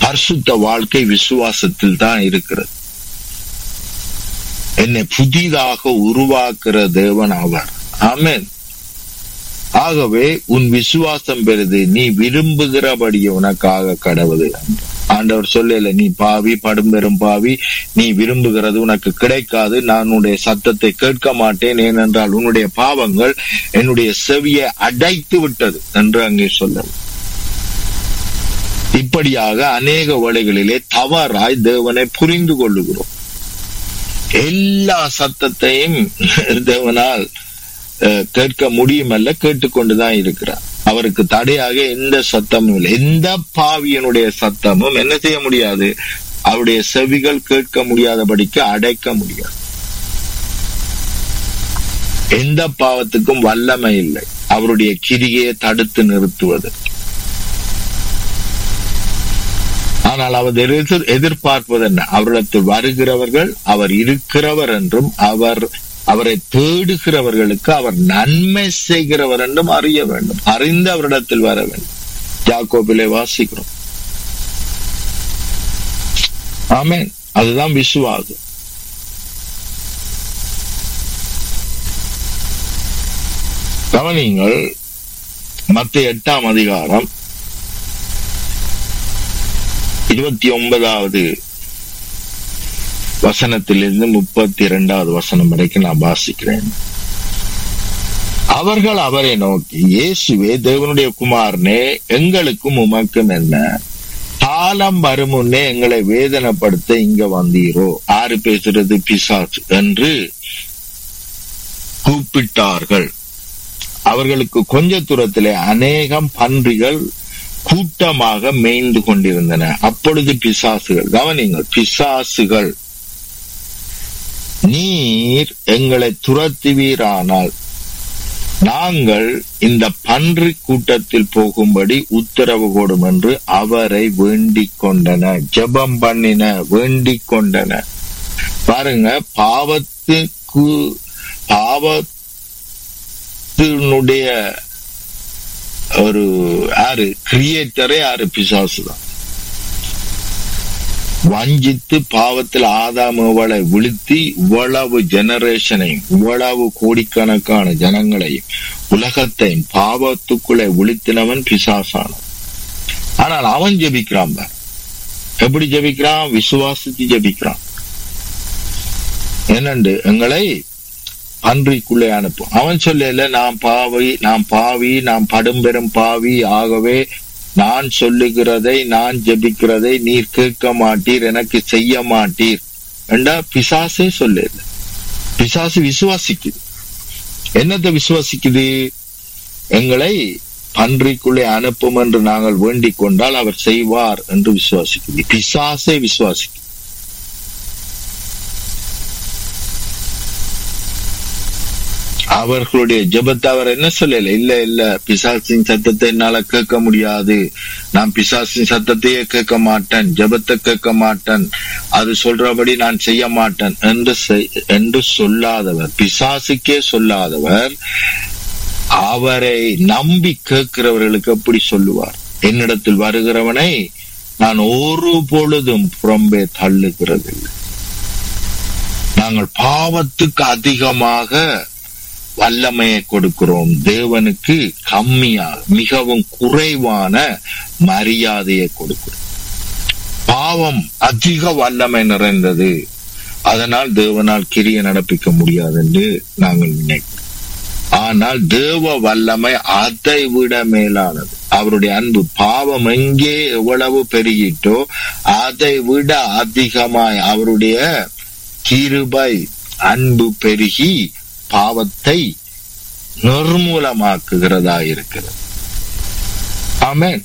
பரிசுத்த வாழ்க்கை விசுவாசத்தில் தான் இருக்கிறது என்னை புதிதாக உருவாக்குற தேவன் அவர் ஆமென் ஆகவே உன் விசுவாசம் பெறுது நீ விரும்புகிறபடி உனக்காக கடவுது ஆண்டவர் சொல்லல நீ பாவி படும்பெரும் பாவி நீ விரும்புகிறது உனக்கு கிடைக்காது நான் உன்னுடைய சத்தத்தை கேட்க மாட்டேன் ஏனென்றால் உன்னுடைய பாவங்கள் என்னுடைய செவியை அடைத்து விட்டது என்று அங்கே சொல்லலாம் இப்படியாக அநேக வழிகளிலே தவறாய் தேவனை புரிந்து கொள்ளுகிறோம் எல்லா சத்தத்தையும் தேவனால் அஹ், கேட்க முடியுமல்ல கேட்டுக்கொண்டுதான் இருக்கிறார் அவருக்கு தடையாக எந்த சத்தமும் இல்லை எந்த பாவியனுடைய சத்தமும் என்ன செய்ய முடியாது அவருடைய செவிகள் கேட்க முடியாதபடிக்கு அடைக்க முடியாது எந்த பாவத்துக்கும் வல்லமை இல்லை அவருடைய கிரியை தடுத்து நிறுத்துவது ஆனால் அவர் எதிர் எதிர்பார்ப்பது என்ன அவரிடத்தில் வருகிறவர்கள் அவர் இருக்கிறவர் என்றும் அவர் அவரை தேடுகிறவர்களுக்கு அவர் நன்மை செய்கிறவர் என்றும் அறிய வேண்டும் அறிந்து அவரிடத்தில் வர வேண்டும் யாக்கோபிலே வாசிக்கிறோம் ஆமென் அதுதான் விசுவாசம் கவனிங்கள் மத்திய எட்டாம் அதிகாரம் இருபத்தி ஒன்பதாவது வசனத்திலிருந்து முப்பத்தி இரண்டாவது வசனம் வரைக்கும் நான் வாசிக்கிறேன் அவர்கள் அவரை நோக்கி இயேசுவே தேவனுடைய குமாரனே எங்களுக்கும் உமக்கும் என்ன காலம் வரும் முன்னே எங்களை வேதனைப்படுத்த இங்க வந்தீரோ ஆறு பேசுறது பிசாசு என்று கூப்பிட்டார்கள் அவர்களுக்கு கொஞ்ச தூரத்திலே அநேகம் பன்றிகள் கூட்டமாக மேய்ந்து கொண்டிருந்தன அப்பொழுது பிசாசுகள் கவனிங்கள் பிசாசுகள் நீர் எங்களை துரத்துவீரானால் நாங்கள் இந்த பன்றி கூட்டத்தில் போகும்படி உத்தரவு கொடும் என்று அவரை வேண்டிக் கொண்டன ஜெபம் பண்ணின வேண்டிக் கொண்டன பாருங்க பாவத்துக்கு பாவத்தினுடைய ஒரு யாரு கிரியேட்டரே யாரு பிசாசு தான் வஞ்சித்து பாவத்தில் ஆதாமவளை விழுத்தி இவ்வளவு ஜெனரேஷனையும் இவ்வளவு கோடிக்கணக்கான ஜனங்களையும் உலகத்தையும் பாவத்துக்குள்ளே விழுத்தினவன் பிசாசானவன் ஆனால் அவன் ஜெபிக்கிறான் பார். எப்படி ஜெபிக்கிறான் விசுவாசித்து ஜெபிக்கிறான் என்னண்டு எங்களை பன்றிக்குள்ளே அனுப்பும் அவன் சொல்லல நான் பாவி நான் பாவி நான் படும்பெரும் பாவி ஆகவே நான் சொல்லுகிறதை நான் ஜெபிக்கிறதை நீர் கேட்க மாட்டீர் எனக்கு செய்ய மாட்டீர் என்றா பிசாசே சொல்லல பிசாசு விசுவாசிக்குது என்னத்தை விசுவாசிக்குது எங்களை பன்றிக்குள்ளே அனுப்பும் என்று நாங்கள் வேண்டிக் கொண்டால் அவர் செய்வார் என்று விசுவாசிக்குது பிசாசே விசுவாசிக்குது அவர்களுடைய ஜெபத்தை அவர் என்ன சொல்லல இல்ல இல்ல பிசாசின் சத்தத்தை என்னால கேட்க முடியாது நான் பிசாசின் சத்தத்தையே கேட்க மாட்டேன் ஜெபத்தை கேட்க மாட்டேன் அது சொல்றபடி நான் செய்ய மாட்டேன் என்று செய்- என்று சொல்லாதவர் பிசாசுக்கே சொல்லாதவர் அவரை நம்பி கேட்கிறவர்களுக்கு எப்படி சொல்லுவார் என்னிடத்தில் வருகிறவனை நான் ஒரு பொழுதும் புறம்பே தள்ளுகிறதில்லை நாங்கள் பாவத்துக்கு அதிகமாக வல்லமையை கொடுக்கிறோம் தேவனுக்கு கம்மியாக மிகவும் குறைவான மரியாதையை கொடுக்கிறோம் பாவம் அதிக வல்லமை நிறைந்தது அதனால் தேவனால் கிரிய நடப்பிக்க முடியாது என்று நாங்கள் நினைக்கிறோம் ஆனால் தேவ வல்லமை அதை விட மேலானது அவருடைய அன்பு பாவம் எங்கே எவ்வளவு பெருகிட்டோ அதை விட அதிகமாய் அவருடைய கிருபை அன்பு பெருகி பாவத்தை நிர்மூலமாக்குகிறதா இருக்கிறது ஆமென்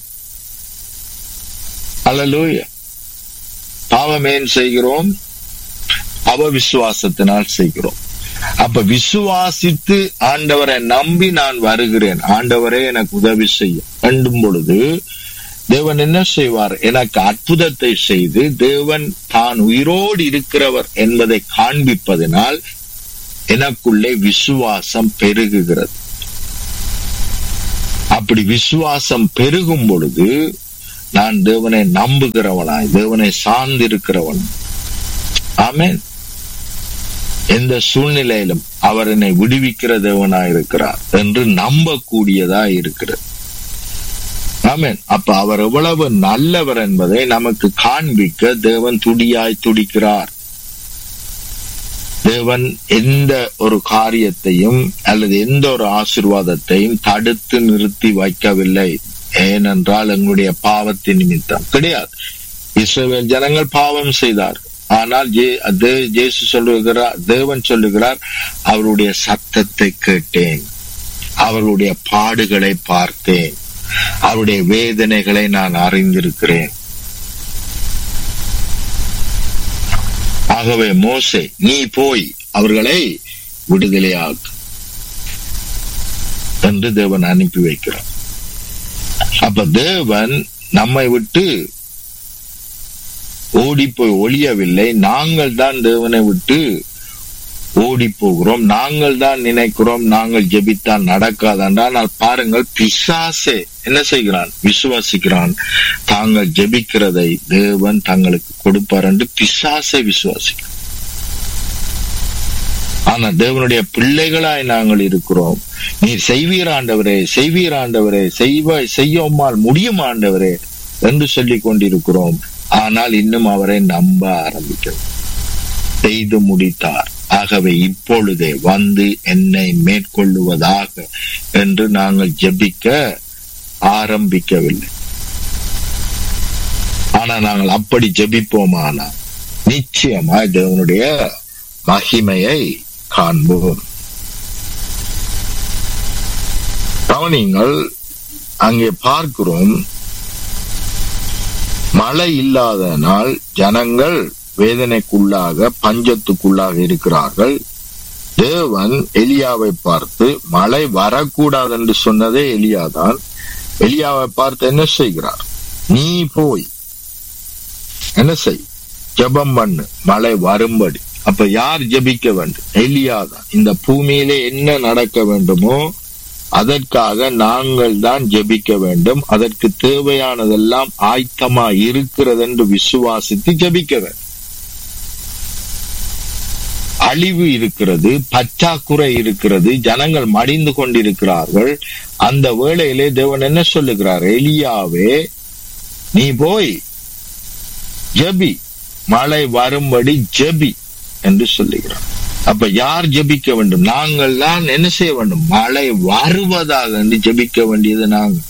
அல்லேலூயா பாவம் ஏன் செய்கிறோம் அவ விசுவாசத்தினால் செய்கிறோம் அப்ப விசுவாசித்து ஆண்டவரை நம்பி நான் வருகிறேன் ஆண்டவரே எனக்கு உதவி செய்யும் வேண்டும் பொழுது தேவன் என்ன செய்வார் எனக்கு அற்புதத்தை செய்து தேவன் தான் உயிரோடு இருக்கிறவர் என்பதை காண்பிப்பதனால் எனக்குள்ளே விசுவாசம் பெருகுகிறது அப்படி விசுவாசம் பெருகும் பொழுது நான் தேவனை நம்புகிறவனாய் தேவனை சார்ந்திருக்கிறவன் ஆமென் எந்த சூழ்நிலையிலும் அவர் என்னை விடுவிக்கிற தேவனாய் இருக்கிறார் என்று நம்பக்கூடியதா இருக்கிறது ஆமென் அப்ப அவர் எவ்வளவு நல்லவர் என்பதை நமக்கு காண்பிக்க தேவன் துடியாய் துடிக்கிறார் தேவன் எந்த ஒரு காரியத்தையும் அல்லது எந்த ஒரு ஆசிர்வாதத்தையும் தடுத்து நிறுத்தி வைக்கவில்லை ஏனென்றால் எங்களுடைய பாவத்தின் நிமித்தம் கிடையாது இஸ்ரவேல் ஜனங்கள் பாவம் செய்தார் ஆனால் ஜே- தே- ஜேசு சொல்லுகிறார் தேவன் சொல்லுகிறார் அவருடைய சத்தத்தை கேட்டேன் அவருடைய பாடுகளை பார்த்தேன் அவருடைய வேதனைகளை நான் அறிந்திருக்கிறேன் ஆகவே மோசே நீ போய் அவர்களை விடுதலையாக்கு என்று தேவன் அனுப்பி வைக்கிறார் அப்ப தேவன் நம்மை விட்டு ஓடி போய் ஒழியவில்லை நாங்கள் தான் தேவனை விட்டு ஓடி போகிறோம் நாங்கள் தான் நினைக்கிறோம் நாங்கள் ஜெபித்தால் நடக்காதென்றால் ஆனால் பாருங்கள் பிசாசே என்ன செய்கிறான் விசுவாசிக்கிறான் தாங்கள் ஜெபிக்கிறதை தேவன் தங்களுக்கு கொடுப்பார் என்று பிசாசை விசுவாசிக்கிறான் ஆனா தேவனுடைய பிள்ளைகளாய் நாங்கள் இருக்கிறோம் நீர் செய்வீர் ஆண்டவரே செய்வீர் ஆண்டவரே செய்வ செய்யோமால் முடியும் ஆண்டவரே என்று சொல்லிக் கொண்டிருக்கிறோம் ஆனால் இன்னும் அவரை நம்ப ஆரம்பிக்கிறோம் செய்து முடித்தார் ஆகவே இப்பொழுதே வந்து என்னை மேற்கொள்ளுவதாக என்று நாங்கள் ஜெபிக்க ஆரம்பிக்கவில்லை ஆனா நாங்கள் அப்படி ஜெபிப்போமானா நிச்சயமாய் தேவனுடைய மகிமையை காண்போம் கவனிங்கள் அங்கே பார்க்கிறோம் மழை இல்லாதனால் ஜனங்கள் வேதனைக்குள்ளாக பஞ்சத்துக்குள்ளாக இருக்கிறார்கள் தேவன் எலியாவை பார்த்து மழை வரக்கூடாது என்று சொன்னதே எலியாதான் எலியாவை பார்த்து என்ன செய்கிறார் நீ போய் என்ன செய் ஜெபம் பண்ணு மழை வரும்படி அப்ப யார் ஜெபிக்க வேண்டும் எலியாதான் இந்த பூமியிலே என்ன நடக்க வேண்டுமோ அதற்காக நாங்கள் தான் ஜெபிக்க வேண்டும் அதற்கு தேவையானதெல்லாம் ஆயத்தமா இருக்கிறது என்று விசுவாசித்து ஜெபிக்க வேண்டும் அழிவு இருக்கிறது பற்றாக்குறை இருக்கிறது ஜனங்கள் மடிந்து கொண்டிருக்கிறார்கள் அந்த வேளையிலே தேவன் என்ன சொல்லுகிறார் எலியாவே நீ போய் ஜெபி மழை வரும்படி ஜெபி என்று சொல்லுகிறார் அப்ப யார் ஜெபிக்க வேண்டும் நாங்கள் தான் என்ன செய்ய வேண்டும் மழை வருவதாக என்று ஜெபிக்க வேண்டியது நாங்கள்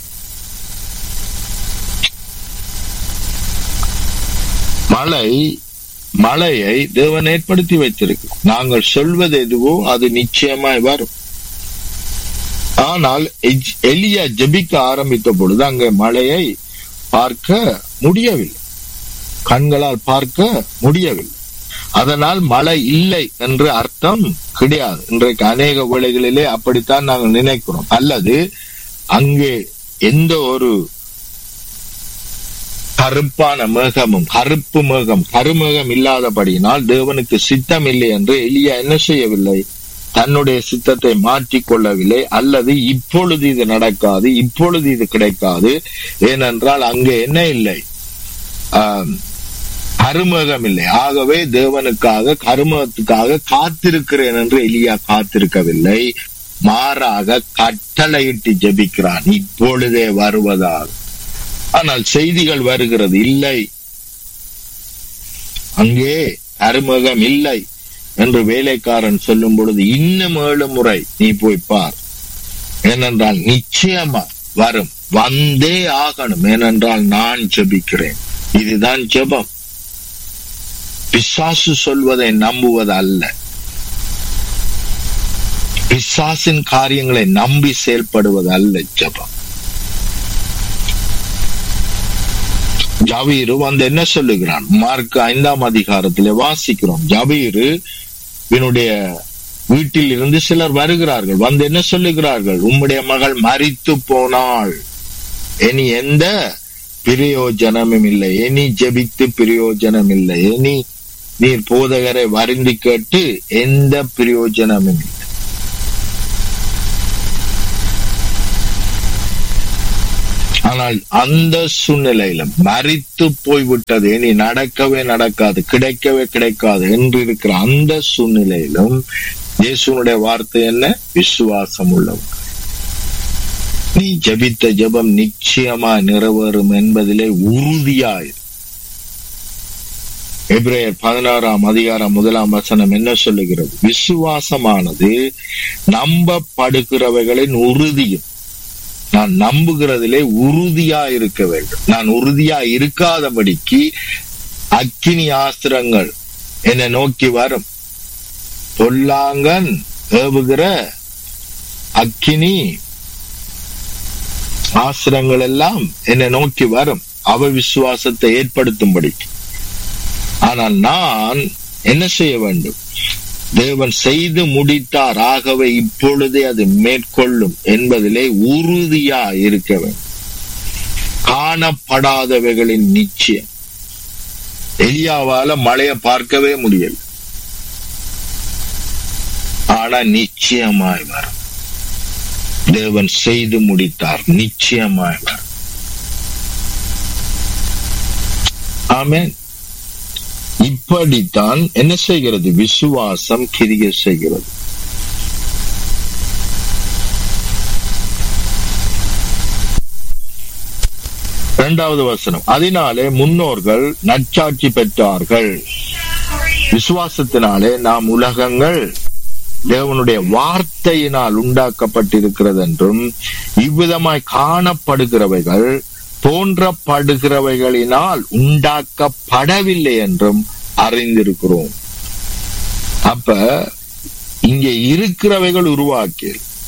மழை மழையை தேவன் ஏற்படுத்தி வைத்திருக்கு நாங்கள் சொல்வது எதுவோ அது நிச்சயமாய் வரும் ஆனால் எஜ்- எலியா ஜெபிக்க ஆரம்பித்த பொழுது அங்கே மழையை பார்க்க முடியவில்லை கண்களால் பார்க்க முடியவில்லை அதனால் மழை இல்லை என்று அர்த்தம் கிடையாது இன்றைக்கு அநேக வேளைகளிலே அப்படித்தான் நாங்கள் நினைக்கிறோம் அல்லது அங்கே எந்த ஒரு கருப்பான மேகமும் கருப்பு மேகம் கருமேகம் இல்லாதபடியினால் தேவனுக்கு சித்தம் இல்லை என்று எலியா என்ன செய்யவில்லை தன்னுடைய சித்தத்தை மாற்றிக் கொள்ளவில்லை அல்லது இப்பொழுது இது நடக்காது இப்பொழுது இது கிடைக்காது ஏனென்றால் அங்கே என்ன இல்லை ஆம், கருமேகம் இல்லை ஆகவே தேவனுக்காக கருமத்துக்காக காத்திருக்கிறேன் என்று எலியா காத்திருக்கவில்லை மாறாக கட்டளையிட்டு ஜெபிக்கிறான் இப்பொழுதே வருவதாக ஆனால் செய்திகள் வருகிறது இல்லை அங்கே கருமகம் இல்லை என்று வேலைக்காரன் சொல்லும் பொழுது இன்னும் ஏழு முறை நீ போய் பார் ஏனென்றால் நிச்சயமா வரும் வந்தே ஆகணும் ஏனென்றால் நான் ஜெபிக்கிறேன் இதுதான் ஜெபம் பிசாசு சொல்வதை நம்புவது அல்ல பிசாசின் காரியங்களை நம்பி செயல்படுவது அல்ல ஜெபம் ஜபீரு வந்து என்ன சொல்லுகிறான் மார்க் ஐந்தாம் அதிகாரத்திலே வாசிக்கிறோம் ஜபீரு இவனுடைய வீட்டில் இருந்து சிலர் வருகிறார்கள் வந்து என்ன சொல்லுகிறார்கள் உம்முடைய மகள் மரித்து போனாள் இனி எந்த பிரயோஜனமும் இல்லை இனி ஜெபித்து பிரயோஜனம் இல்லை இனி நீர் போதகரை வருந்தி கேட்டு எந்த பிரயோஜனமும் இல்லை ஆனால் அந்த சூழ்நிலையிலும் மறித்து போய்விட்டது இனி நடக்கவே நடக்காது கிடைக்கவே கிடைக்காது என்று இருக்கிற அந்த சூழ்நிலையிலும் இயேசுனுடைய வார்த்தை என்ன விசுவாசம் உள்ளவர் நீ ஜபித்த ஜபம் நிச்சயமா நிறைவேறும் என்பதிலே உறுதியாயிரு எப்ரேயர் பதினாறாம் அதிகாரம் முதலாம் வசனம் என்ன சொல்லுகிறது விசுவாசமானது நம்பப்படுகிறவைகளின் உறுதியும் நான் நம்புகிறதிலே உறுதியா இருக்க வேண்டும் நான் உறுதியா இருக்காதபடிக்கு அக்கினி ஆஸ்திரங்கள் என்னை நோக்கி வரும் பொல்லாங்கன் ஏவுகிற அக்கினி ஆசிரங்கள் எல்லாம் என்னை நோக்கி வரும் அவ விசுவாசத்தை ஏற்படுத்தும்படிக்கு ஆனால் நான் என்ன செய்ய வேண்டும் தேவன் செய்து முடித்தார் ஆகவே இப்பொழுதே அது மேற்கொள்ளும் என்பதிலே உறுதியா இருக்க வேண்டும் காணப்படாதவைகளின் நிச்சயம் எலியாவால மழைய பார்க்கவே முடியல ஆனா நிச்சயமாய் வரும் தேவன் செய்து முடித்தார் நிச்சயமாய் வரும் ஆமேன் இப்படித்தான் என்ன செய்கிறது விசுவாசம் கிரிய செய்கிறது இரண்டாவது வசனம் அதனாலே முன்னோர்கள் நற்சாட்சி பெற்றார்கள் விசுவாசத்தினாலே நாம் உலகங்கள் தேவனுடைய வார்த்தையினால் உண்டாக்கப்பட்டிருக்கிறது என்றும் இவ்விதமாய் காணப்படுகிறவைகள் தோன்றப்படுகிறவைகளினால் உண்டாக்கப்படவில்லை என்றும் அறிந்திருக்கிறோம் அப்ப இங்கே இருக்கிறவைகள் உருவாக்கி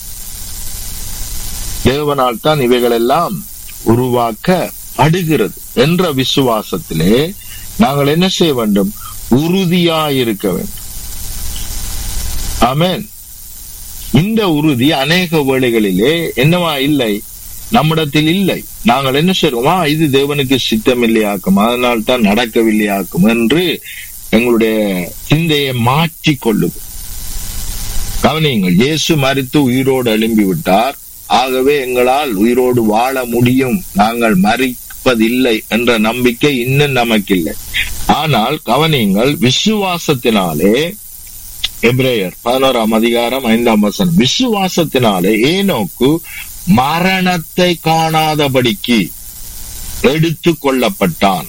தேவனால் தான் இவைகள் எல்லாம் உருவாக்கப்படுகிறது என்ற விசுவாசத்திலே நாங்கள் என்ன செய்ய வேண்டும் உறுதியாயிருக்க வேண்டும் ஆமேன் இந்த உறுதி அநேக வேளைகளிலே என்னவா இல்லை நம்மிடத்தில் இல்லை நாங்கள் என்ன செய்வோமா இது தேவனுக்கு சித்தம் இல்லையாக்கும் அதனால் தான் நடக்கவில்லையாக்கும் என்று எங்களுடைய சிந்தையை மாற்றிக் கொள்ளுது கவனியுங்கள் இயேசு மறித்து உயிரோடு எழும்பி விட்டார் ஆகவே எங்களால் உயிரோடு வாழ முடியும் நாங்கள் மறிப்பதில்லை என்ற நம்பிக்கை இன்னும் நமக்கில்லை ஆனால் கவனியுங்கள் விசுவாசத்தினாலே எப்ரேயர் பதினோராம் அதிகாரம் ஐந்தாம் வசனம் விசுவாசத்தினாலே ஏனோக்கு மரணத்தை காணாதபடிக்கு எடுத்து கொள்ளப்பட்டான்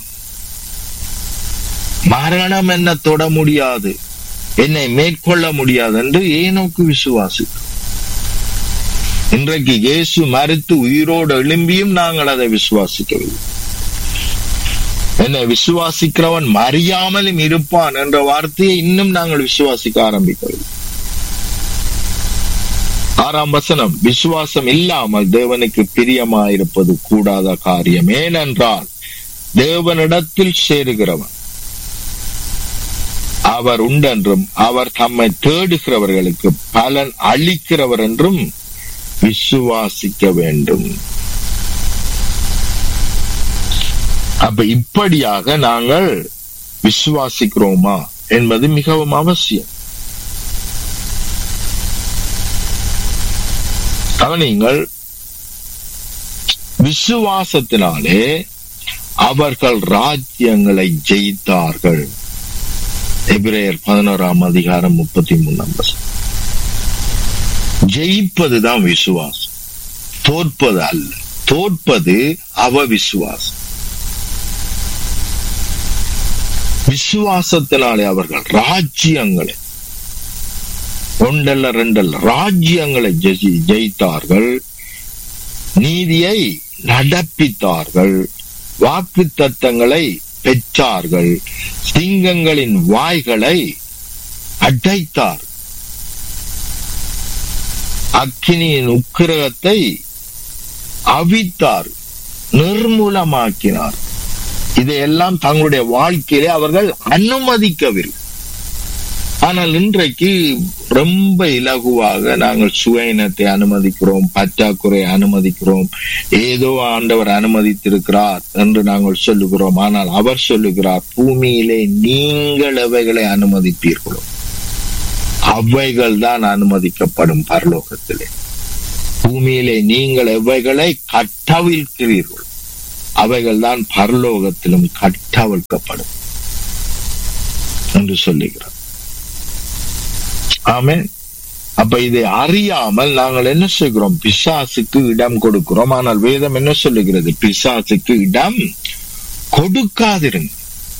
மரணம் என்ன தொட முடியாது என்னை மேற்கொள்ள முடியாது என்று ஏனோக்கு விசுவாசி இன்றைக்கு இயேசு மறுத்து உயிரோடு எழும்பியும் நாங்கள் அதை விசுவாசிக்கவில்லை என்னை விசுவாசிக்கிறவன் மறியாமலும் இருப்பான் என்ற வார்த்தையை இன்னும் நாங்கள் விசுவாசிக்க ஆரம்பிக்கவில்லை ஆறாம் வசனம் விசுவாசம் இல்லாமல் தேவனுக்கு பிரியமாயிருப்பது கூடாத காரியம் ஏனென்றால் தேவனிடத்தில் சேருகிறவன் அவர் உண்டென்றும் அவர் தம்மை தேடுகிறவர்களுக்கு பலன் அளிக்கிறவர் என்றும் விசுவாசிக்க வேண்டும் அப்ப இப்படியாக நாங்கள் விசுவாசிக்கிறோமா என்பது மிகவும் அவசியம் கவனிங்கள் விசுவாசத்தினாலே அவர்கள் ராஜ்யங்களை ஜெயித்தார்கள் எபிரேயர் பதினோராம் அதிகாரம் முப்பத்தி மூணாம் ஜெயிப்பதுதான் விசுவாசம் தோற்பது அல்ல தோற்பது அவ விசுவாசம் விசுவாசத்தினாலே அவர்கள் ராஜ்யங்களை ஒன்றல்ல ரெண்டல்ல ராஜ்யங்களை ஜெயித்தார்கள் நீதியை நடப்பித்தார்கள் வாக்கு தத்தங்களை பெற்றார்கள் சிங்கங்களின் வாய்களை அடைத்தார் அக்கினியின் உக்கிரகத்தை அவித்தார் நிர்மூலமாக்கினார் இதையெல்லாம் தங்களுடைய வாழ்க்கையிலே அவர்கள் அனுமதிக்கவில்லை ஆனால் இன்றைக்கு ரொம்ப இலகுவாக நாங்கள் சுவையினத்தை அனுமதிக்கிறோம் பற்றாக்குறை அனுமதிக்கிறோம் ஏதோ ஆண்டவர் அனுமதித்திருக்கிறார் என்று நாங்கள் சொல்லுகிறோம் ஆனால் அவர் சொல்லுகிறார் பூமியிலே நீங்கள் எவைகளை அனுமதிப்பீர்களோ அவைகள் தான் அனுமதிக்கப்படும் பரலோகத்திலே பூமியிலே நீங்கள் எவைகளை கட்டவிழ்க்கிறீர்கள் அவைகள் தான் பரலோகத்திலும் கட்டவிழ்க்கப்படும் என்று சொல்லுகிறார் ஆமென் அப்ப இதை அறியாமல் நாங்கள் என்ன செய்கிறோம் பிசாசுக்கு இடம் கொடுக்கிறோம் ஆனால் வேதம் என்ன சொல்லுகிறது பிசாசுக்கு இடம் கொடுக்காதிருங்க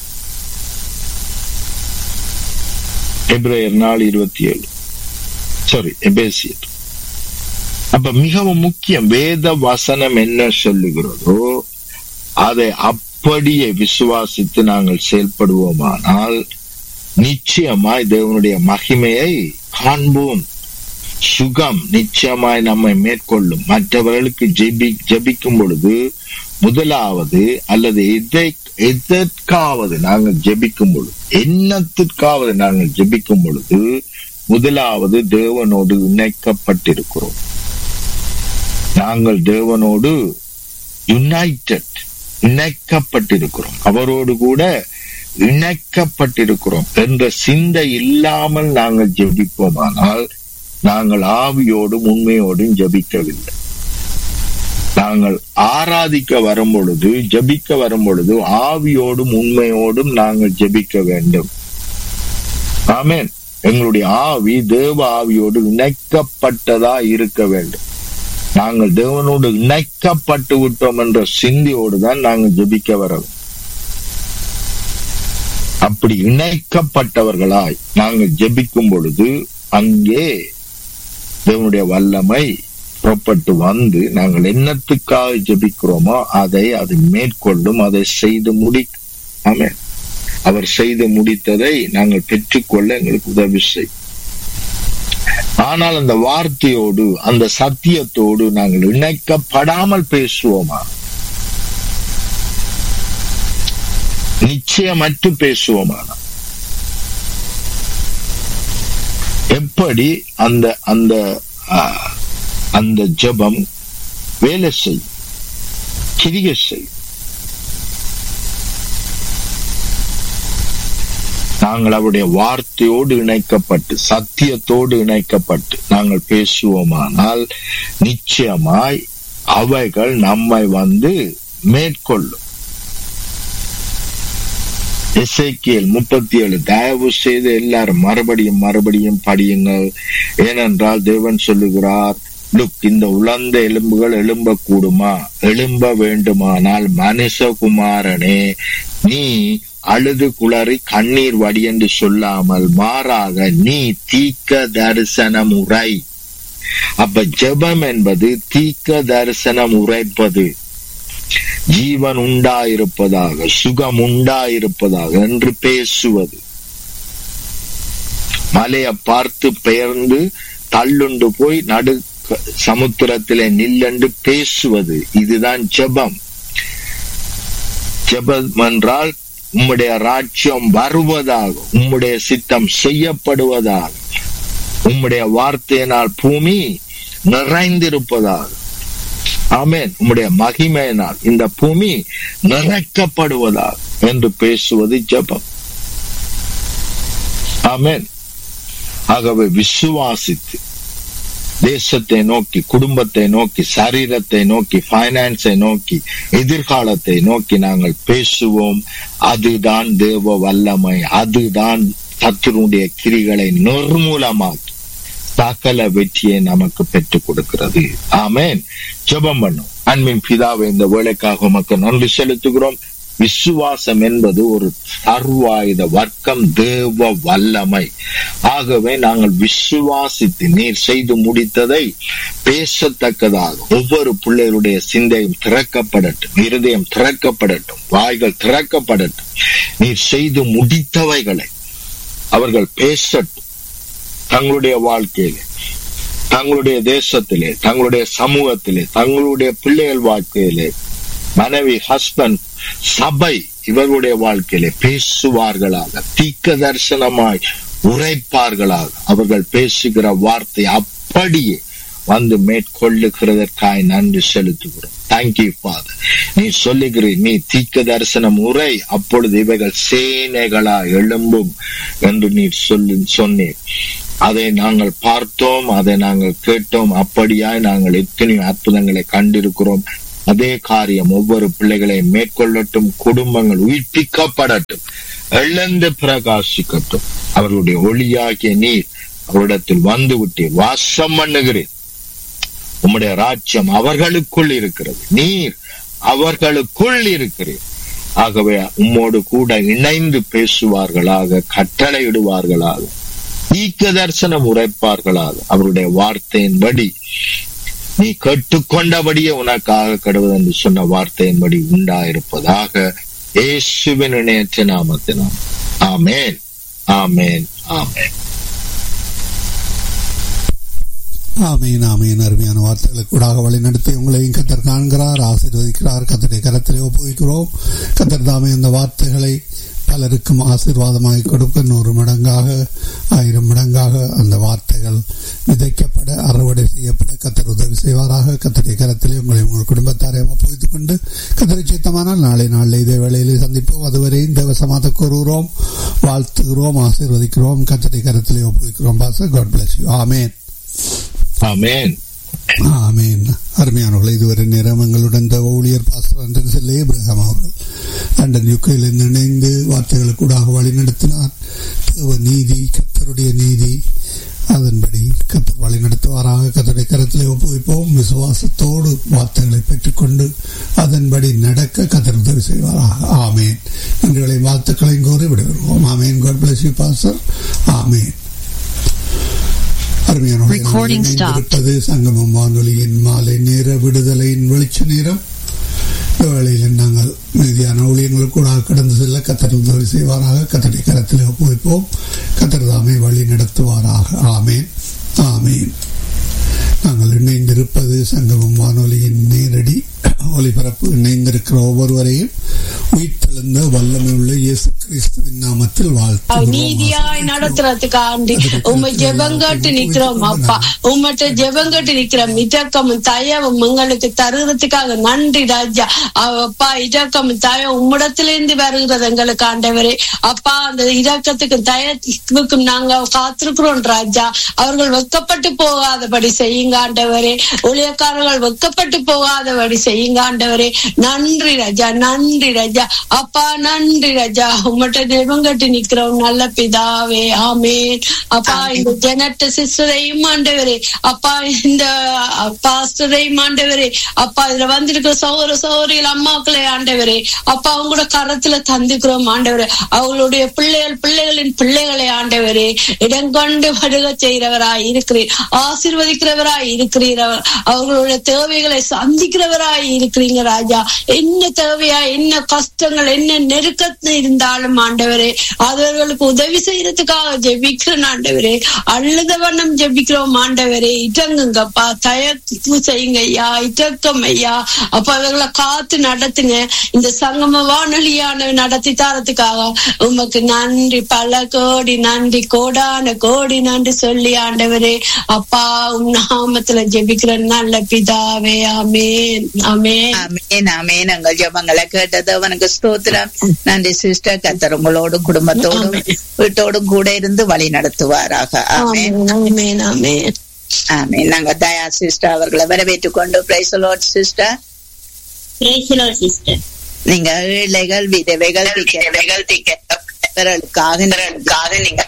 எப்ரேயர் நாள் இருபத்தி ஏழு சாரி எபேசியர் அப்ப மிகவும் முக்கியம் வேத வசனம் என்ன சொல்லுகிறதோ அதை அப்படியே விசுவாசித்து நாங்கள் செயல்படுவோமானால் நிச்சயமாய் தேவனுடைய மகிமையை காண்போம் சுகம் நிச்சயமாய் நம்மை மேற்கொள்ளும் மற்றவர்களுக்கு ஜெபி ஜெபிக்கும் பொழுது முதலாவது அல்லது எதை எதற்காவது நாங்கள் ஜெபிக்கும் பொழுது என்னத்திற்காவது நாங்கள் ஜெபிக்கும் பொழுது முதலாவது தேவனோடு இணைக்கப்பட்டிருக்கிறோம் நாங்கள் தேவனோடு யுனைடெட் இணைக்கப்பட்டிருக்கிறோம் அவரோடு கூட இணைக்கப்பட்டிருக்கிறோம் என்ற சிந்தை இல்லாமல் நாங்கள் ஜெபிப்போமானால் நாங்கள் ஆவியோடும் உண்மையோடும் ஜபிக்கவில்லை நாங்கள் ஆராதிக்க வரும் பொழுது ஜபிக்க வரும் பொழுது ஆவியோடும் உண்மையோடும் நாங்கள் ஜபிக்க வேண்டும் ஆமேன் எங்களுடைய ஆவி தேவ ஆவியோடு இணைக்கப்பட்டதா இருக்க வேண்டும் நாங்கள் தேவனோடு இணைக்கப்பட்டு விட்டோம் என்ற சிந்தியோடு தான் நாங்கள் ஜபிக்க வர அப்படி இணைக்கப்பட்டவர்களாய் நாங்கள் ஜபிக்கும் பொழுது அங்கே தேவனுடைய வல்லமை புறப்பட்டு வந்து நாங்கள் என்னத்துக்காக ஜபிக்கிறோமோ அதை அது மேற்கொள்ளும் அதை செய்து முடி ஆமே அவர் செய்து முடித்ததை நாங்கள் பெற்றுக்கொள்ள எங்களுக்கு உதவி செய் ஆனால் அந்த வார்த்தையோடு அந்த சத்தியத்தோடு நாங்கள் இணைக்கப்படாமல் பேசுவோமா நிச்சயமற்று பேசுவோமானா எப்படி அந்த அந்த அந்த ஜபம் வேலை செய் கிரிக செய் நாங்கள் அவருடைய வார்த்தையோடு இணைக்கப்பட்டு சத்தியத்தோடு இணைக்கப்பட்டு நாங்கள் பேசுவோமானால் நிச்சயமாய் அவைகள் நம்மை வந்து மேற்கொள்ளும் எசைக்கியல் முப்பத்தி ஏழு தயவு செய்து எல்லாரும் மறுபடியும் மறுபடியும் படியுங்கள் ஏனென்றால் தேவன் சொல்லுகிறார் லுக் இந்த உலர்ந்த எலும்புகள் எழும்ப கூடுமா எழும்ப வேண்டுமானால் மனுஷகுமாரனே நீ அழுது குளறி கண்ணீர் வடி என்று சொல்லாமல் மாறாக நீ தீக்க தரிசனம் உரை அப்ப ஜெபம் என்பது தீக்க தரிசனம் உரைப்பது ஜீவன் உண்டாயிருப்பதாக சுகம் உண்டாயிருப்பதாக என்று பேசுவது மலையை பார்த்து பெயர்ந்து தள்ளுண்டு போய் நடு சமுத்திரத்திலே நில்லென்று பேசுவது இதுதான் ஜெபம் ஜெபம் என்றால் உம்முடைய ராஜ்யம் வருவதாக உம்முடைய சித்தம் செய்யப்படுவதாக உம்முடைய வார்த்தையினால் பூமி நிறைந்திருப்பதாக ஆமேன் உம்முடைய மகிமையினால் இந்த பூமி நிறைக்கப்படுவதாக என்று பேசுவது ஜபம் ஆமேன் ஆகவே விசுவாசித்து தேசத்தை நோக்கி குடும்பத்தை நோக்கி சரீரத்தை நோக்கி பைனான்ஸை நோக்கி எதிர்காலத்தை நோக்கி நாங்கள் பேசுவோம் அதுதான் தேவ வல்லமை அதுதான் சத்துருடைய கிரிகளை நிர்மூலமாக்கி சகல வெற்றியை நமக்கு பெற்றுக் கொடுக்கிறது ஆமேன் ஜெபம் பண்ணும் அன்பின் பிதாவை இந்த வேலைக்காக உமக்கு நன்றி செலுத்துகிறோம் விசுவாசம் என்பது ஒரு சர்வாயுத வர்க்கம் தேவ வல்லமை ஆகவே நாங்கள் விசுவாசித்து நீர் செய்து முடித்ததை பேசத்தக்கதாக ஒவ்வொரு பிள்ளைகளுடைய சிந்தையும் திறக்கப்படட்டும் இருதயம் திறக்கப்படட்டும் வாய்கள் திறக்கப்படட்டும் நீர் செய்து முடித்தவைகளை அவர்கள் பேசட்டும் தங்களுடைய வாழ்க்கையிலே தங்களுடைய தேசத்திலே தங்களுடைய சமூகத்திலே தங்களுடைய பிள்ளைகள் வாழ்க்கையிலே மனைவி ஹஸ்பண்ட் சபை இவர்களுடைய வாழ்க்கையிலே பேசுவார்களாக தீக்க தரிசனமாய் உரைப்பார்களாக அவர்கள் பேசுகிற வார்த்தை அப்படியே வந்து மேற்கொள்ளுகிறதற்காய் நன்றி செலுத்துகிறோம் தேங்க்யூ ஃபாதர் நீ சொல்லுகிறீர் நீ தீக்க தரிசனம் உரை அப்பொழுது இவைகள் சேனைகளா எழும்பும் என்று நீ சொல்லி சொன்னீர் அதை நாங்கள் பார்த்தோம் அதை நாங்கள் கேட்டோம் அப்படியாய் நாங்கள் எத்தனையோ அற்புதங்களை கண்டிருக்கிறோம் அதே காரியம் ஒவ்வொரு பிள்ளைகளையும் மேற்கொள்ளட்டும் குடும்பங்கள் உயிர்ப்பிக்கப்படட்டும் எழுந்து பிரகாசிக்கட்டும் அவர்களுடைய ஒளியாகிய நீர் அவரிடத்தில் வந்து விட்டீர் வாசம் பண்ணுகிறேன் உம்முடைய ராஜ்யம் அவர்களுக்குள் இருக்கிறது நீர் அவர்களுக்குள் இருக்கிறீர் ஆகவே உம்மோடு கூட இணைந்து பேசுவார்களாக கட்டளையிடுவார்களாக தீக்க தரிசனம் உரைப்பார்களாக அவருடைய வார்த்தையின்படி நீ கேட்டுக்கொண்டபடியே உனக்காக கடுவது என்று சொன்ன வார்த்தையின்படி உண்டாயிருப்பதாக இயேசுவின் இணையற்ற நாமத்தினால் ஆமேன் ஆமேன் ஆமேன் ஆமீன் ஆமீன் அருமையான வார்த்தைகளுக்கு கூடாக வழிநடத்தி உங்களையும் கத்தர் காண்கிறார் ஆசீர்வதிக்கிறார் கத்தரை கரத்திலே ஒப்புவிக்கிறோம் கத்தர் தாமே அந்த வார்த்தைகளை பலருக்கும் ஆசீர்வாதமாய் கொடுக்க நூறு மடங்காக ஆயிரம் மடங்காக அந்த வார்த்தைகள் விதைக்கப்பட அறுவடை செய்யப்பட கத்தர் உதவி செய்வாராக கத்தரை கரத்திலே உங்களை உங்கள் குடும்பத்தாரை ஒப்புவித்துக் கொண்டு கத்தரை சித்தமானால் நாளை நாளில் இதே வேளையிலே சந்திப்போம் அதுவரை இந்த வசமாக கூறுகிறோம் வாழ்த்துகிறோம் ஆசீர்வதிக்கிறோம் கத்தரை கரத்திலே ஒப்புவிக்கிறோம் பாச காட் பிளஸ் யூ ஆமேன் ஆமேன் ஆமீன் அருமையானவர்கள் இதுவரை நேரம் எங்களுடன் இந்த ஊழியர் பாஸ்டர் அண்டன் செல்ல இப்ரஹாம் அவர்கள் லண்டன் யுக்கையில் இணைந்து வார்த்தைகளுக்கூடாக வழிநடத்தினார் தேவ நீதி கத்தருடைய நீதி அதன்படி கத்தர் வழி நடத்துவாராக கத்தருடைய கருத்திலே ஒப்புவிப்போம் விசுவாசத்தோடு வார்த்தைகளை பெற்றுக்கொண்டு அதன்படி நடக்க கத்தர் உதவி செய்வாராக ஆமேன் நன்றிகளை வாழ்த்துக்களையும் கூறி விடைபெறுவோம் ஆமேன் காட் பிளஸ் யூ பாஸ்டர் ஆமேன் Recording stopped. இருப்பது சங்கமம் வானொலியின் மாலை நேர விடுதலையின் வெளிச்ச நேரம் இந்த வேளையில் நாங்கள் மீதியான ஊழியங்கள் கூட கடந்து செல்ல கத்தர் உதவி செய்வாராக கத்தரை கரத்தில் ஒப்புவிப்போம் கத்தர் தாமே வழி நடத்துவாராக ஆமேன் ஆமேன் நாங்கள் இணைந்திருப்பது சங்கமம் வானொலியின் நேரடி ஒலிபரப்பு இணைந்திருக்கிற ஒவ்வொருவரையும் உயிர்த்தெழுந்த வல்லமை உள்ள இயேசு கிறிஸ்துவின் நாமத்தில் வாழ்த்து நீதியாய் நடத்துறதுக்கு ஆண்டி உண்மை ஜெபங்கட்டு நிக்கிறோம் அப்பா உம்மட்ட ஜெபங்கட்டு நிக்கிறோம் இதக்கமும் தயவும் எங்களுக்கு தருகிறதுக்காக நன்றி ராஜா அப்பா இதக்கமும் தயம் உம்மிடத்திலிருந்து வருகிறது எங்களுக்கு ஆண்டவரே அப்பா அந்த இரக்கத்துக்கும் தயத்துக்கும் நாங்க காத்திருக்கிறோம் ராஜா அவர்கள் வெக்கப்பட்டு போகாதபடி செய்யுங்க ஆண்டவரே ஊழியக்காரர்கள் வெக்கப்பட்டு போகாதபடி செய்யுங்க ஆண்டவரே நன்றி ராஜா நன்றி ராஜா அப்பா நன்றி ராஜா உம்மட்ட ஜெபங்கட்டு நிக்கிறோம் நல்ல பிதாவே ஆமேன் அப்பா இந்த ஜெனட்ட சிஸ்டரையும் ஆண்டவரே அப்பா இந்த பாஸ்டரையும் ஆண்டவரே அப்பா இதுல வந்திருக்கிற சௌர சௌரியில் அம்மாக்களை ஆண்டவரே அப்பா அவங்களோட கரத்துல தந்துக்கிறோம் ஆண்டவரே அவங்களுடைய பிள்ளைகள் பிள்ளைகளின் பிள்ளைகளை ஆண்டவரே இடங்கொண்டு வருக செய்கிறவராய் இருக்கிறீர் ஆசீர்வதிக்கிறவராய் இருக்கிறீர் அவர்களுடைய தேவைகளை சந்திக்கிறவராய் இருக்கிறீங்க ராஜா என்ன தேவையா என்ன கஷ்டங்கள் என்ன நெருக்கத்து இருந்தாலும் ஆண்டவரே அவர்களுக்கு உதவி செய்யறதுக்காக ஜெபிக்கிறேன் ஆண்டவரே அழுத வண்ணம் ஜெபிக்கிறோம் ஆண்டவரே இடங்குங்கப்பா தயக்கு செய்யுங்க ஐயா இடக்கம் ஐயா அப்ப அவர்களை காத்து நடத்துங்க இந்த சங்கம வானொலியான நடத்தி தரத்துக்காக உமக்கு நன்றி பல கோடி நன்றி கோடான கோடி நன்றி சொல்லி ஆண்டவரே அப்பா உம் நாமத்துல ஜெபிக்கிற நல்ல பிதாவே ஆமேன் ஆமேன் ஆமேன் ஆமேன் எங்கள் ஜபங்களை கேட்டது அவனுக்கு ஸ்தோத்திரம் நன்றி சிஸ்டர் கத்தர் உங்களோடும் குடும்பத்தோடும் வீட்டோடும் கூட இருந்து வழி நடத்துவாராக ஆமேன் ஆமேன் ஆமேன் ஆமேன் நாங்க தயா சிஸ்டர் அவர்களை வரவேற்றுக் கொண்டு praise sister Praise the Lord, sister. நீங்க ஏழைகள் விதவைகள் திக்கவைகள் திக்கவர்களுக்காக நீங்க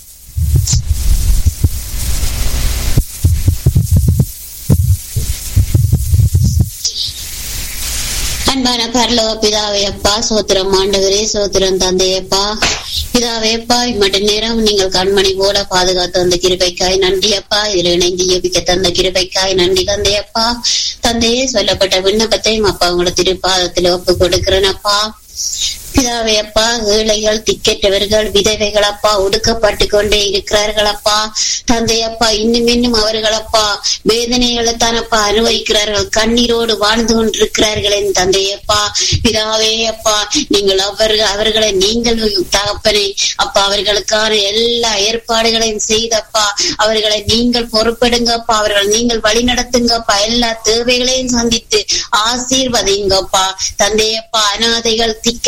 அன்பான பரலோக பிதாவே அப்பா சோத்திரம் ஆண்டவரே சோத்திரம் தந்தையப்பா பிதாவே அப்பா இம்மட்ட நேரம் நீங்கள் கண்மணி போல பாதுகாத்து வந்த கிருபைக்காய் நன்றி அப்பா இதில் இணைந்து ஜெபிக்க தந்த கிருபைக்காய் நன்றி தந்தையப்பா தந்தையே சொல்லப்பட்ட விண்ணப்பத்தையும் அப்பா உங்களோட திருப்பாதத்தில் ஒப்பு கொடுக்கிறேன் அப்பா பிதாவே அப்பா ஏழைகள் திக்கற்றவர்கள் விதவைகள் அப்பா ஒடுக்கப்பட்டு கொண்டே இருக்கிறார்கள் அப்பா தந்தை அப்பா இன்னும் இன்னும் அவர்கள் அப்பா வேதனைகளை தான் அப்பா அனுபவிக்கிறார்கள் கண்ணீரோடு வாழ்ந்து கொண்டிருக்கிறார்கள் என் தந்தையப்பா பிதாவே அப்பா நீங்கள் அவர்கள் அவர்களை நீங்கள் தகப்பனை அப்பா அவர்களுக்கான எல்லா ஏற்பாடுகளையும் செய்தப்பா அவர்களை நீங்கள் பொறுப்பெடுங்கப்பா அவர்கள் நீங்கள் வழி நடத்துங்கப்பா எல்லா தேவைகளையும் சந்தித்து ஆசீர்வதிங்கப்பா தந்தையப்பா அனாதைகள் திக்கற்றவர்கள்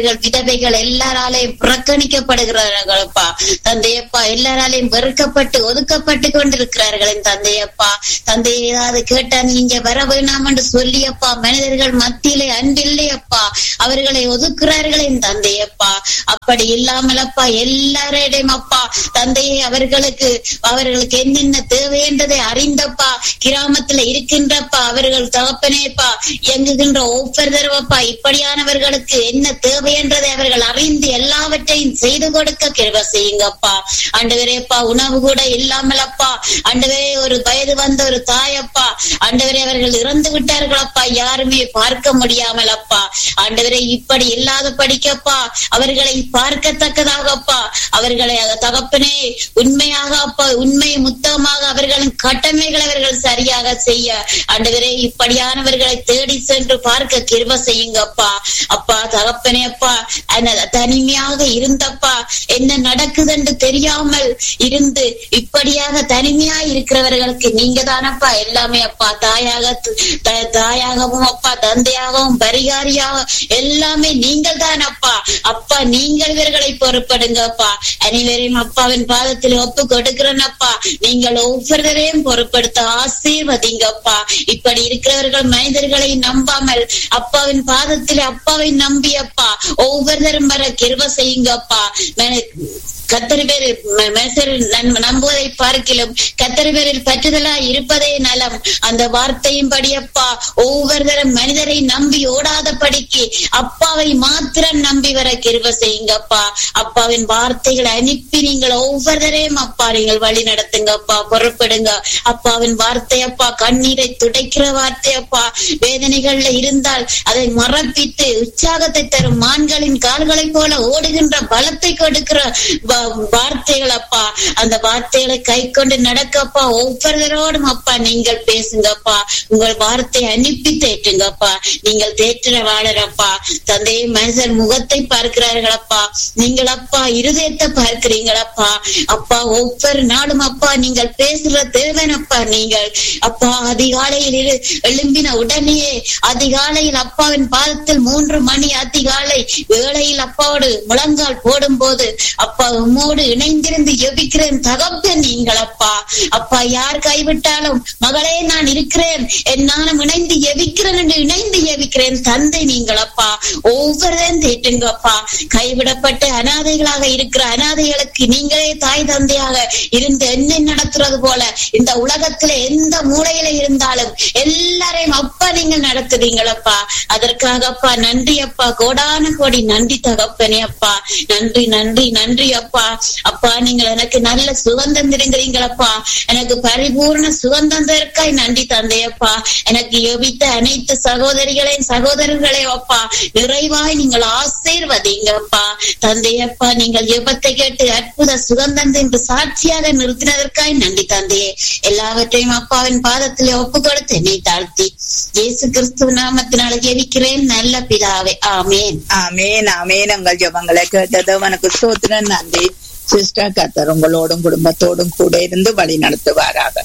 மனிதர்கள் விதவைகள் எல்லாராலையும் புறக்கணிக்கப்படுகிறார்களப்பா தந்தையப்பா எல்லாராலையும் வெறுக்கப்பட்டு ஒதுக்கப்பட்டு கொண்டிருக்கிறார்கள் என் தந்தையப்பா தந்தை ஏதாவது கேட்டா நீங்க வர வேணாம் என்று சொல்லியப்பா மனிதர்கள் மத்தியிலே அன்பில்லையப்பா அவர்களை ஒதுக்குறார்கள் என் தந்தையப்பா அப்படி இல்லாமலப்பா எல்லாரிடையும் அப்பா தந்தையை அவர்களுக்கு அவர்களுக்கு என்னென்ன தேவை என்றதை அறிந்தப்பா கிராமத்துல இருக்கின்றப்பா அவர்கள் தகப்பனேப்பா இயங்குகின்ற ஒவ்வொரு தடவைப்பா இப்படியானவர்களுக்கு என்ன தேவை என்றதை அவர்கள் அறிந்து எல்லாவற்றையும் செய்து கொடுக்க கிருப செய்யுங்கப்பா ஆண்டவரேப்பா உணவு கூட இல்லாமலப்பா ஆண்டவரே ஒரு வயது வந்த ஒரு தாயப்பா ஆண்டவரே அவர்கள் இறந்து விட்டார்களப்பா யாருமே பார்க்க முடியாமல் அப்பா ஆண்டவரே இப்படி இல்லாத படிக்கப்பா அவர்களை பார்க்கத்தக்கதாகப்பா அவர்களை தகப்பனே உண்மையாக அப்பா உண்மை முத்தமாக அவர்களின் கடமைகளை அவர்கள் சரியாக செய்ய ஆண்டவரே இப்படியானவர்களை தேடி சென்று பார்க்க கிருப செய்யுங்கப்பா அப்பா தகப்பனே அப்பா அந்த தனிமையாக இருந்தப்பா என்ன நடக்குது என்று தெரியாமல் இருந்து இப்படியாக தனிமையா இருக்கிறவர்களுக்கு நீங்க தானப்பா எல்லாமே அப்பா தாயாக த- தாயாகவும் அப்பா தந்தையாகவும் பரிகாரியாக எல்லாமே நீங்கள் தான் அப்பா அப்பா நீங்கள் இவர்களை பொறுப்படுங்கப்பா அனைவரையும் அப்பாவின் பாதத்தில் ஒப்பு கொடுக்கிறேன் அப்பா நீங்கள் ஒவ்வொருவரையும் பொறுப்படுத்த ஆசீர்வதிங்கப்பா இப்படி இருக்கிறவர்கள் மனிதர்களை நம்பாமல் அப்பாவின் பாதத்தில் அப்பாவை நம்பி அப்பா ஒவ்வொருத்தரும் வர கிருப செய்யுங்கப்பா மன- கத்தரி பேரில் ம- மனுஷரில் நன்- நம்புவதை பார்க்கிலும் கத்தரி பேரில் பற்றுதலா இருப்பதே நலம் அந்த வார்த்தையும் படியப்பா ஒவ்வொருத்தரும் மனிதரை நம்பி ஓடாத படிக்கு அப்பாவை மாத்திரம் நம்பி வர கிருப செய்யுங்கப்பா அப்பாவின் வார்த்தைகளை அனுப்பி நீங்கள் ஒவ்வொருத்தரையும் அப்பா நீங்கள் வழி நடத்துங்கப்பா பொறுப்படுங்க அப்பாவின் வார்த்தை அப்பா கண்ணீரை துடைக்கிற வார்த்தை அப்பா வேதனைகள்ல இருந்தால் அதை மறப்பித்து உற்சாகத்தை தரும் மான்களின் கால்களைப் போல ஓடுகின்ற பலத்தை கொடுக்கிற வ- வார்த்தைகள் அப்பா அந்த வார்த்தைகளை கை கொண்டு நடக்கப்பா ஒவ்வொருவரோடும் அப்பா நீங்கள் பேசுங்கப்பா உங்கள் வார்த்தை அனுப்பி தேற்றுங்கப்பா நீங்கள் தேற்றுற வாழறப்பா தந்தையை மனுஷர் முகத்தை பார்க்கிறார்களப்பா நீங்கள் அப்பா இருதயத்தை பார்க்கிறீங்களப்பா அப்பா ஒவ்வொரு நாளும் அப்பா நீங்கள் பேசுற தேவனப்பா நீங்கள் அப்பா அதிகாலையில் இரு- எழும்பின உடனேயே அதிகாலையில் அப்பாவின் பாதத்தில் மூன்று மணி அதிகாலை வேளையில் அப்பாவோடு முழங்கால் போடும் போது அப்பா உம்மோடு இணைந்திருந்து எபிக்கிறேன் தகப்பன் நீங்கள் அப்பா அப்பா யார் கைவிட்டாலும் மகளே நான் இருக்கிறேன் என் நானும் இணைந்து எவிக்கிறேன் என்று இணைந்து எவிக்கிறேன் தந்தை நீங்கள் அப்பா ஒவ்வொருவரும் தேட்டுங்கப்பா கைவிடப்பட்ட அனாதைகளாக இருக்கிற அனாதைகளுக்கு நீங்களே தாய் தந்தையாக இருந்து என்ன நடத்துறது போல இந்த உலகத்துல எந்த மூலையில இருந்தாலும் எல்லாரையும் அப்பா நீங்கள் நடத்துறீங்களப்பா அதற்காக அப்பா நன்றி அப்பா கோடான கோடி நன்றி தகப்பனே அப்பா நன்றி நன்றி நன்றி அப்பா அப்பா நீங்கள் எனக்கு நல்ல சுகந்தம் தருகிறீங்களப்பா எனக்கு பரிபூர்ண சுகந்தம் தருக்காய் நன்றி தந்தையப்பா எனக்கு யோபித்த அனைத்து சகோதரிகளையும் சகோதரர்களையும் அப்பா நிறைவாய் நீங்கள் ஆசீர்வதிங்கப்பா தந்தையப்பா நீங்கள் ஜெபத்தை கேட்டு அற்புத சுகந்தம் என்று சாட்சியாக நிறுத்தினதற்காய் நன்றி தந்தையே எல்லாவற்றையும் அப்பாவின் பாதத்திலே ஒப்பு கொடுத்து என்னை தாழ்த்தி இயேசு கிறிஸ்துவ நாமத்தினால ஜெபிக்கிறேன் நல்ல பிதாவே ஆமேன் ஆமேன் ஆமேன் உங்கள் ஜெபங்களை கேட்டது உனக்கு ஸ்தோத்திரம் நன்றி சிஸ்டர் கத்தர் உங்களோடும் குடும்பத்தோடும் கூட இருந்து வழி நடத்துவாராக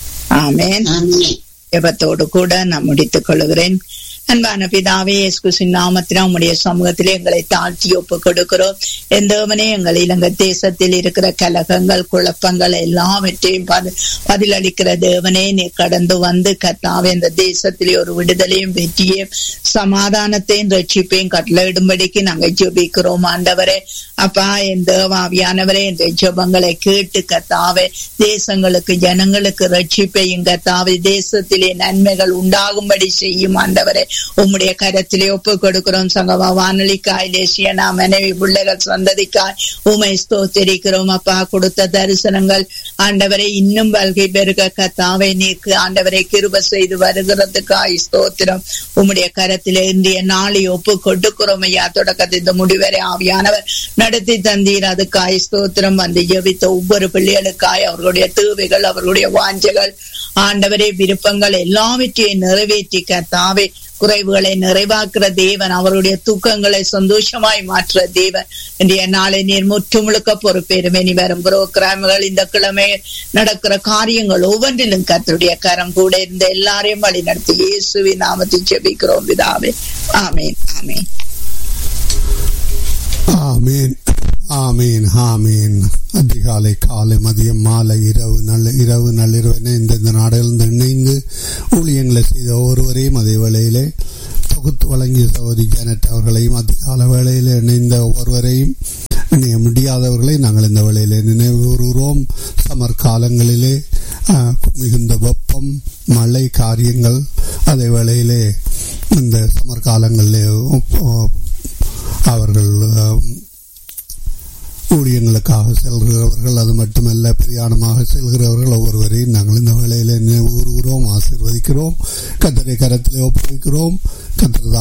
ஆமேன் ஆமேன் ஜெபத்தோடு கூட நான் முடித்துக் கொள்கிறேன் அன்பான பிதாவே இயேசுவின் நாமத்தினால் உம்முடைய சமூகத்திலே எங்களை தாழ்த்தி ஒப்பு கொடுக்கிறோம் எந்தவனே எங்கள் இலங்கை தேசத்தில் இருக்கிற கலகங்கள் குழப்பங்கள் எல்லாவற்றையும் பதி- பதிலளிக்கிற தேவனே நீ கடந்து வந்து கத்தாவே இந்த தேசத்திலே ஒரு விடுதலையும் வெற்றியும் சமாதானத்தையும் ரட்சிப்பையும் கட்டளையிடும்படிக்கு நாங்கள் ஜெபிக்கிறோம் ஆண்டவரே அப்பா என் தேவாவியானவரே இந்த ஜெபங்களை கேட்டு கத்தாவே தேசங்களுக்கு ஜனங்களுக்கு ரட்சிப்பையும் கத்தாவே தேசத்திலே நன்மைகள் உண்டாகும்படி செய்யும் ஆண்டவரே உம்முடைய கரத்திலே ஒப்பு கொடுக்கிறோம் சங்கமா வானொலிக்காய் தேசிய நாம் மனைவி பிள்ளைகள் சந்ததிக்காய் உமை ஸ்தோத்திரிக்கிறோம் அப்பா கொடுத்த தரிசனங்கள் ஆண்டவரை இன்னும் வல்கை பெருக கத்தாவை நீக்கு ஆண்டவரை கிருப செய்து வருகிறதுக்காய் ஸ்தோத்திரம் உம்முடைய கரத்திலே இன்றைய நாளை ஒப்பு கொடுக்கிறோம் ஐயா தொடக்கத்தை இந்த முடிவரை ஆவியானவர் நடத்தி தந்தீர் அதுக்காய் ஸ்தோத்திரம் வந்து ஜெபித்த ஒவ்வொரு பிள்ளைகளுக்காய் அவர்களுடைய தேவைகள் அவர்களுடைய வாஞ்சைகள் ஆண்டவரே விருப்பங்கள் எல்லாவற்றையும் நிறைவேற்றி கத்தாவே குறைவுகளை நிறைவாக்குற தேவன் அவருடைய தூக்கங்களை சந்தோஷமாய் மாற்ற தேவன் இன்றைய நாளை நீர் முற்று முழுக்க பொறுப்பேறும் இனி வரும் புரோகிராம்கள் இந்த கிழமை நடக்கிற காரியங்கள் ஒவ்வொன்றிலும் கர்த்தருடைய கரம் கூட இருந்த எல்லாரையும் வழி நடத்தி இயேசுவின் நாமத்தில் ஜெபிக்கிறோம் பிதாவே ஆமேன் ஆமேன் ஆமீன் ஆமீன் ஆமீன் அதிகாலை காலை மதியம் மாலை இரவு நல்ல இரவு நள்ளிரவென இந்தந்த நாடுகளில் இணைந்து ஊழியங்களை செய்த ஒருவரையும் அதே வேளையிலே தொகுத்து வழங்கிய சகோதரி ஜானட் அவர்களையும் அதிகால வேளையில் இணைந்த ஒருவரையும் இணைய முடியாதவர்களை நாங்கள் இந்த வேளையிலே நினைவு கூறுகிறோம் சமர் காலங்களிலே ஆஹ், மிகுந்த வெப்பம் மழை காரியங்கள் அதே வேளையிலே இந்த சமர் காலங்களிலே உப்- அவர்கள் ஆம், ஊழியங்களுக்காக செல்கிறவர்கள் அது மட்டுமல்ல பிரயாணமாக செல்கிறவர்கள் ஒவ்வொருவரையும் நாங்கள் இந்த வேளையிலே நினைவு கூறுகிறோம் ஆசீர்வதிக்கிறோம் கத்தரை கரத்திலே ஒப்புவிக்கிறோம் கத்தர்